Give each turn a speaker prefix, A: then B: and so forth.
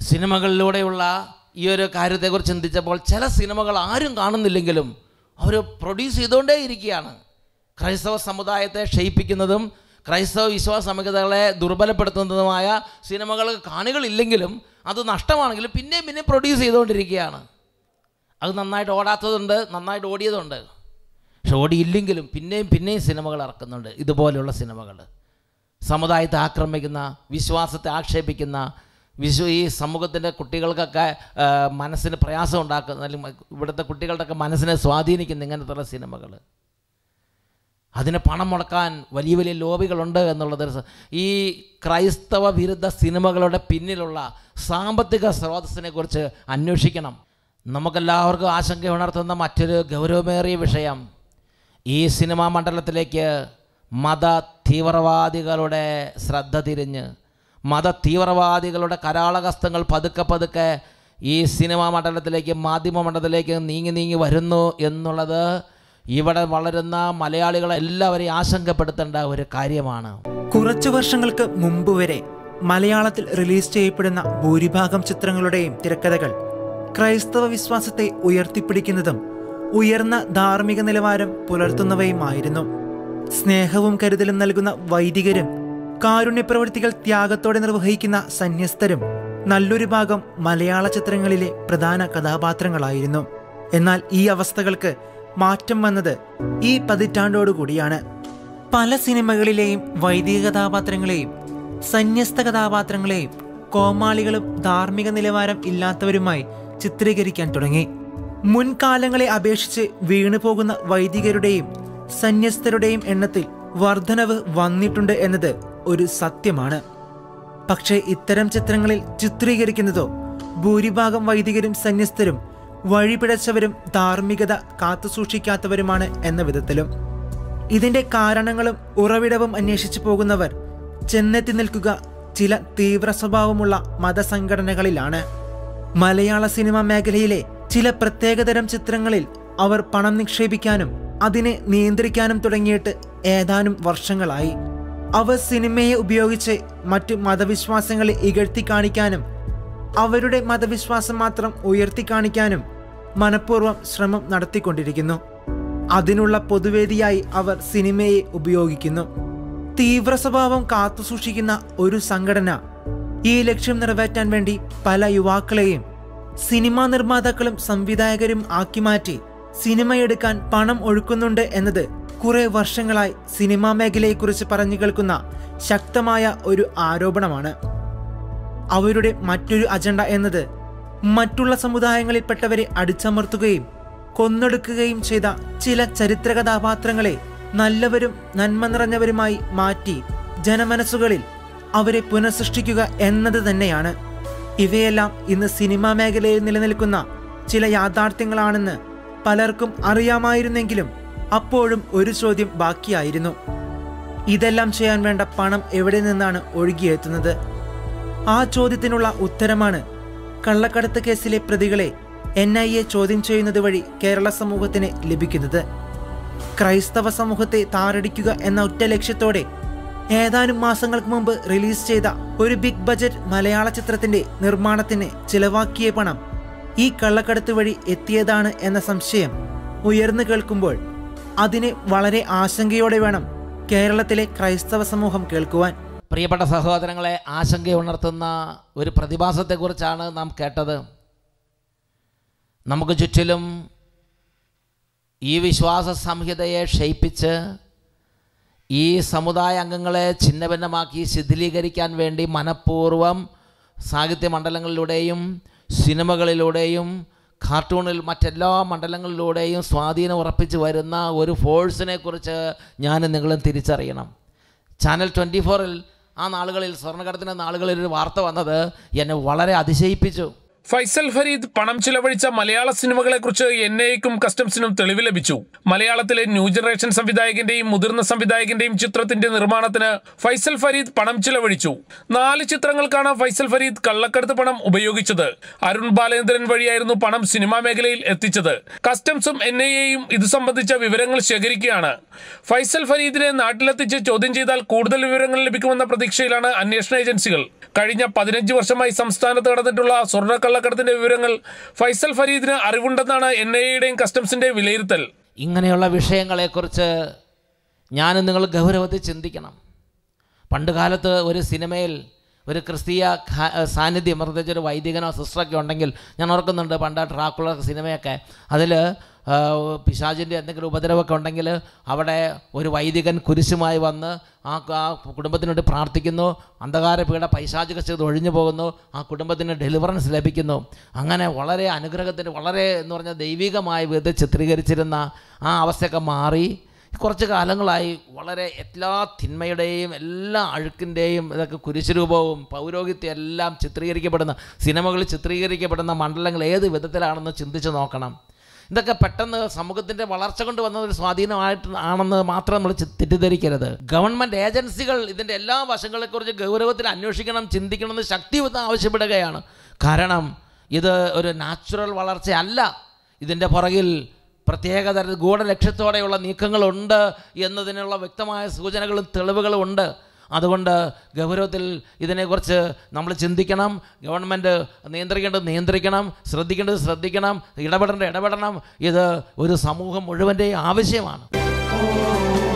A: സിനിമകളിലൂടെയുള്ള ഈ ഒരു കാര്യത്തെക്കുറിച്ച് ചിന്തിച്ചപ്പോൾ ചില സിനിമകൾ ആരും കാണുന്നില്ലെങ്കിലും അവർ പ്രൊഡ്യൂസ് ചെയ്തുകൊണ്ടേ ഇരിക്കുകയാണ് ക്രൈസ്തവ സമുദായത്തെ ക്ഷയിപ്പിക്കുന്നതും ക്രൈസ്തവ വിശ്വാസ സമഗ്രതകളെ ദുർബലപ്പെടുത്തുന്നതുമായ സിനിമകൾ കാണികളില്ലെങ്കിലും അത് നഷ്ടമാണെങ്കിലും പിന്നെയും പിന്നെയും പ്രൊഡ്യൂസ് ചെയ്തുകൊണ്ടിരിക്കുകയാണ് അത് നന്നായിട്ട് ഓടാത്തതുണ്ട് നന്നായിട്ട് ഓടിയതുണ്ട് പക്ഷെ ഓടിയില്ലെങ്കിലും പിന്നെയും പിന്നെയും സിനിമകൾ ഇറക്കുന്നുണ്ട് ഇതുപോലെയുള്ള സിനിമകൾ സമുദായത്തെ ആക്രമിക്കുന്ന വിശ്വാസത്തെ ആക്ഷേപിക്കുന്ന വിശ്വ ഈ സമൂഹത്തിൻ്റെ കുട്ടികൾക്കൊക്കെ ആ, മനസ്സിന് പ്രയാസം ഉണ്ടാക്കുന്ന അല്ലെങ്കിൽ ഇവിടുത്തെ കുട്ടികളുടെയൊക്കെ മനസ്സിനെ സ്വാധീനിക്കുന്ന ഇങ്ങനത്തെ സിനിമകൾ അതിന് പണം മുടക്കാൻ വലിയ വലിയ ലോബികളുണ്ട് എന്നുള്ളത് ഒരു സ- ഈ ക്രൈസ്തവ വിരുദ്ധ സിനിമകളുടെ പിന്നിലുള്ള സാമ്പത്തിക സ്രോതസ്സിനെ കുറിച്ച് അന്വേഷിക്കണം നമുക്കെല്ലാവർക്കും ആശങ്ക ഉണർത്തുന്ന മറ്റൊരു ഗൗരവമേറിയ വിഷയം ഈ സിനിമാ മണ്ഡലത്തിലേക്ക് മത തീവ്രവാദികളുടെ ശ്രദ്ധ തിരിഞ്ഞ് മത തീവ്രവാദികളുടെ കരാളഹസ്തങ്ങൾ പതുക്കെ പതുക്കെ ഈ സിനിമാ മണ്ഡലത്തിലേക്ക് മാധ്യമ മണ്ഡലത്തിലേക്ക് നീങ്ങി നീങ്ങി വരുന്നു എന്നുള്ളത് ഇവിടെ വളരുന്ന മലയാളികളെ എല്ലാവരെയും ആശങ്കപ്പെടുത്തേണ്ട ഒരു കാര്യമാണ്
B: കുറച്ചു വർഷങ്ങൾക്ക് മുമ്പ് വരെ മലയാളത്തിൽ റിലീസ് ചെയ്യപ്പെടുന്ന ഭൂരിഭാഗം ചിത്രങ്ങളുടെയും തിരക്കഥകൾ ക്രൈസ്തവ വിശ്വാസത്തെ ഉയർത്തിപ്പിടിക്കുന്നതും ഉയർന്ന ധാർമ്മിക നിലവാരം പുലർത്തുന്നവയുമായിരുന്നു സ്നേഹവും കരുതലും നൽകുന്ന വൈദികരും കാരുണ്യപ്രവൃത്തികൾ ത്യാഗത്തോടെ നിർവഹിക്കുന്ന സന്യസ്തരും നല്ലൊരു ഭാഗം മലയാള ചിത്രങ്ങളിലെ പ്രധാന കഥാപാത്രങ്ങളായിരുന്നു എന്നാൽ ഈ അവസ്ഥകൾക്ക് മാറ്റം വന്നത് ഈ പതിറ്റാണ്ടോടുകൂടിയാണ് പല സിനിമകളിലെയും വൈദിക കഥാപാത്രങ്ങളെയും സന്യസ്ത കഥാപാത്രങ്ങളെയും കോമാളികളും ധാർമ്മിക നിലവാരം ഇല്ലാത്തവരുമായി ചിത്രീകരിക്കാൻ തുടങ്ങി മുൻകാലങ്ങളെ അപേക്ഷിച്ച് വീണുപോകുന്ന വൈദികരുടെയും സന്യസ്തരുടെയും എണ്ണത്തിൽ വർധനവ് വന്നിട്ടുണ്ട് എന്നത് ഒരു സത്യമാണ് പക്ഷേ ഇത്തരം ചിത്രങ്ങളിൽ ചിത്രീകരിക്കുന്നതോ ഭൂരിഭാഗം വൈദികരും സന്യസ്തരും വഴിപിഴച്ചവരും ധാർമ്മികത കാത്തുസൂക്ഷിക്കാത്തവരുമാണ് എന്ന വിധത്തിലും ഇതിന്റെ കാരണങ്ങളും ഉറവിടവും അന്വേഷിച്ചു പോകുന്നവർ ചെന്നെത്തി നിൽക്കുക ചില തീവ്ര സ്വഭാവമുള്ള മതസംഘടനകളിലാണ് മലയാള സിനിമാ മേഖലയിലെ ചില പ്രത്യേകതരം ചിത്രങ്ങളിൽ അവർ പണം നിക്ഷേപിക്കാനും അതിനെ നിയന്ത്രിക്കാനും തുടങ്ങിയിട്ട് ഏതാനും വർഷങ്ങളായി അവർ സിനിമയെ ഉപയോഗിച്ച് മറ്റു മതവിശ്വാസങ്ങളെ ഇകഴ്ത്തി കാണിക്കാനും അവരുടെ മതവിശ്വാസം മാത്രം ഉയർത്തി കാണിക്കാനും മനഃപൂർവ്വം ശ്രമം നടത്തിക്കൊണ്ടിരിക്കുന്നു അതിനുള്ള പൊതുവേദിയായി അവർ സിനിമയെ ഉപയോഗിക്കുന്നു തീവ്ര സ്വഭാവം കാത്തുസൂക്ഷിക്കുന്ന ഒരു സംഘടന ഈ ലക്ഷ്യം നിറവേറ്റാൻ വേണ്ടി പല യുവാക്കളെയും സിനിമാ നിർമ്മാതാക്കളും സംവിധായകരും ആക്കി മാറ്റി സിനിമയെടുക്കാൻ പണം ഒഴുക്കുന്നുണ്ട് എന്നത് കുറെ വർഷങ്ങളായി സിനിമാ മേഖലയെക്കുറിച്ച് പറഞ്ഞു കേൾക്കുന്ന ശക്തമായ ഒരു ആരോപണമാണ് അവരുടെ മറ്റൊരു അജണ്ട എന്നത് മറ്റുള്ള സമുദായങ്ങളിൽപ്പെട്ടവരെ അടിച്ചമർത്തുകയും കൊന്നൊടുക്കുകയും ചെയ്ത ചില ചരിത്ര കഥാപാത്രങ്ങളെ നല്ലവരും നന്മ നിറഞ്ഞവരുമായി മാറ്റി ജനമനസ്സുകളിൽ അവരെ പുനഃസൃഷ്ടിക്കുക എന്നത് തന്നെയാണ് ഇവയെല്ലാം ഇന്ന് സിനിമാ മേഖലയിൽ നിലനിൽക്കുന്ന ചില യാഥാർത്ഥ്യങ്ങളാണെന്ന് പലർക്കും അറിയാമായിരുന്നെങ്കിലും അപ്പോഴും ഒരു ചോദ്യം ബാക്കിയായിരുന്നു ഇതെല്ലാം ചെയ്യാൻ വേണ്ട പണം എവിടെ നിന്നാണ് ഒഴുകിയെത്തുന്നത് ആ ചോദ്യത്തിനുള്ള ഉത്തരമാണ് കള്ളക്കടത്ത് കേസിലെ പ്രതികളെ എൻ ഐ എ ചോദ്യം ചെയ്യുന്നത് വഴി കേരള സമൂഹത്തിന് ലഭിക്കുന്നത് ക്രൈസ്തവ സമൂഹത്തെ താറടിക്കുക എന്ന ഒറ്റ ലക്ഷ്യത്തോടെ ഏതാനും മാസങ്ങൾക്ക് മുമ്പ് റിലീസ് ചെയ്ത ഒരു ബിഗ് ബജറ്റ് മലയാള ചിത്രത്തിന്റെ നിർമ്മാണത്തിന് ചിലവാക്കിയ പണം ഈ കള്ളക്കടത്ത് വഴി എത്തിയതാണ് എന്ന സംശയം ഉയർന്നു കേൾക്കുമ്പോൾ അതിനെ വളരെ ആശങ്കയോടെ വേണം കേരളത്തിലെ ക്രൈസ്തവ സമൂഹം കേൾക്കുവാൻ
A: പ്രിയപ്പെട്ട സഹോദരങ്ങളെ ആശങ്കയുണർത്തുന്ന ഒരു പ്രതിഭാസത്തെക്കുറിച്ചാണ് നാം കേട്ടത് നമുക്ക് ചുറ്റിലും ഈ വിശ്വാസ സംഹിതയെ ക്ഷയിപ്പിച്ച് ഈ സമുദായ അംഗങ്ങളെ ഛിന്നഭിന്നമാക്കി ശിഥിലീകരിക്കാൻ വേണ്ടി മനഃപൂർവ്വം സാഹിത്യ മണ്ഡലങ്ങളിലൂടെയും സിനിമകളിലൂടെയും കാർട്ടൂണിൽ മറ്റെല്ലാ മണ്ഡലങ്ങളിലൂടെയും സ്വാധീനം ഉറപ്പിച്ച് വരുന്ന ഒരു ഫോഴ്സിനെ കുറിച്ച് ഞാനും നിങ്ങളും തിരിച്ചറിയണം ചാനൽ ട്വൻറ്റി ഫോറിൽ ആ നാളുകളിൽ സ്വർണ്ണക്കടത്തിൻ്റെ നാളുകളിൽ ഒരു വാർത്ത വന്നത് എന്നെ വളരെ അതിശയിപ്പിച്ചു
C: ഫൈസൽ ഫരീദ് പണം ചിലവഴിച്ച മലയാള സിനിമകളെക്കുറിച്ച് എൻ ഐക്കും കസ്റ്റംസിനും തെളിവ് ലഭിച്ചു മലയാളത്തിലെ ന്യൂ ജനറേഷൻ സംവിധായകന്റെയും മുതിർന്ന സംവിധായകന്റെയും ചിത്രത്തിന്റെ നിർമ്മാണത്തിന് ഫൈസൽ ഫരീദ് പണം ചിലവഴിച്ചു നാല് ചിത്രങ്ങൾക്കാണ് ഫൈസൽ ഫരീദ് കള്ളക്കടത്ത് പണം ഉപയോഗിച്ചത് അരുൺ ബാലേന്ദ്രൻ വഴിയായിരുന്നു പണം സിനിമാ മേഖലയിൽ എത്തിച്ചത് കസ്റ്റംസും എൻ ഐ എയും ഇത് സംബന്ധിച്ച വിവരങ്ങൾ ശേഖരിക്കുകയാണ് ഫൈസൽ ഫരീദിനെ നാട്ടിലെത്തിച്ച് ചോദ്യം ചെയ്താൽ കൂടുതൽ വിവരങ്ങൾ ലഭിക്കുമെന്ന പ്രതീക്ഷയിലാണ് അന്വേഷണ ഏജൻസികൾ കഴിഞ്ഞ പതിനഞ്ച് വർഷമായി സംസ്ഥാനത്ത് നടന്നിട്ടുള്ള സ്വർണ്ണക്കള്ളക്കടത്തിന്റെ വിവരങ്ങൾ ഫൈസൽ ഫരീദിന് അറിവുണ്ടെന്നാണ് എൻ ഐ എയുടെയും കസ്റ്റംസിന്റെ വിലയിരുത്തൽ
A: ഇങ്ങനെയുള്ള വിഷയങ്ങളെക്കുറിച്ച് ഞാനും നിങ്ങൾ ഗൗരവത്തിൽ ചിന്തിക്കണം പണ്ട് കാലത്ത് ഒരു സിനിമയിൽ ഒരു ക്രിസ്തീയ ഖാ- സാന്നിധ്യം പ്രത്യേകിച്ച് ഒരു വൈദികനോ സിസ്റ്ററൊക്കെ ഉണ്ടെങ്കിൽ ഞാൻ ഓർക്കുന്നുണ്ട് പണ്ട് ട്രാക്കുള സിനിമയൊക്കെ അതിൽ പിശാചിൻ്റെ എന്തെങ്കിലും ഉപദ്രവമൊക്കെ ഉണ്ടെങ്കിൽ അവിടെ ഒരു വൈദികൻ കുരിശുമായി വന്ന് ആ ആ കുടുംബത്തിന് വേണ്ടി പ്രാർത്ഥിക്കുന്നു അന്ധകാര പീഡ പൈശാചിക ചെയ്ത് ഒഴിഞ്ഞു പോകുന്നു ആ കുടുംബത്തിന് ഡെലിവറൻസ് ലഭിക്കുന്നു അങ്ങനെ വളരെ അനുഗ്രഹത്തിന് വളരെ എന്ന് പറഞ്ഞാൽ ദൈവികമായ വിധത്തിൽ ചിത്രീകരിച്ചിരുന്ന ആ അവസ്ഥയൊക്കെ മാറി കുറച്ച് കാലങ്ങളായി വളരെ എല്ലാ തിന്മയുടെയും എല്ലാ അഴുക്കിൻ്റെയും ഇതൊക്കെ കുരിശുരൂപവും പൗരോഹിത്യം എല്ലാം ചിത്രീകരിക്കപ്പെടുന്ന സിനിമകളിൽ ചിത്രീകരിക്കപ്പെടുന്ന മണ്ഡലങ്ങൾ ഏത് വിധത്തിലാണെന്ന് ചിന്തിച്ച് നോക്കണം ഇതൊക്കെ പെട്ടെന്ന് സമൂഹത്തിൻ്റെ വളർച്ച കൊണ്ട് വന്ന ഒരു സ്വാധീനമായിട്ട് ആണെന്ന് മാത്രം നമ്മൾ ചി- തെറ്റിദ്ധരിക്കരുത് ഗവൺമെൻറ് ഏജൻസികൾ ഇതിൻ്റെ എല്ലാ വശങ്ങളെക്കുറിച്ച് ഗൗരവത്തിൽ അന്വേഷിക്കണം ചിന്തിക്കണം എന്ന് ശക്തിയുക്തം ആവശ്യപ്പെടുകയാണ് കാരണം ഇത് ഒരു നാച്ചുറൽ വളർച്ചയല്ല ഇതിൻ്റെ പുറകിൽ പ്രത്യേകതര ഗൂഢലക്ഷ്യത്തോടെയുള്ള നീക്കങ്ങളുണ്ട് എന്നതിനുള്ള വ്യക്തമായ സൂചനകളും തെളിവുകളും ഉണ്ട് അതുകൊണ്ട് ഗൗരവത്തിൽ ഇതിനെക്കുറിച്ച് നമ്മൾ ചിന്തിക്കണം ഗവൺമെൻറ് നിയന്ത്രിക്കേണ്ടത് നിയന്ത്രിക്കണം ശ്രദ്ധിക്കേണ്ടത് ശ്രദ്ധിക്കണം ഇടപെടേണ്ടത് ഇടപെടണം ഇത് ഒരു സമൂഹം മുഴുവൻ്റെയും ആവശ്യമാണ്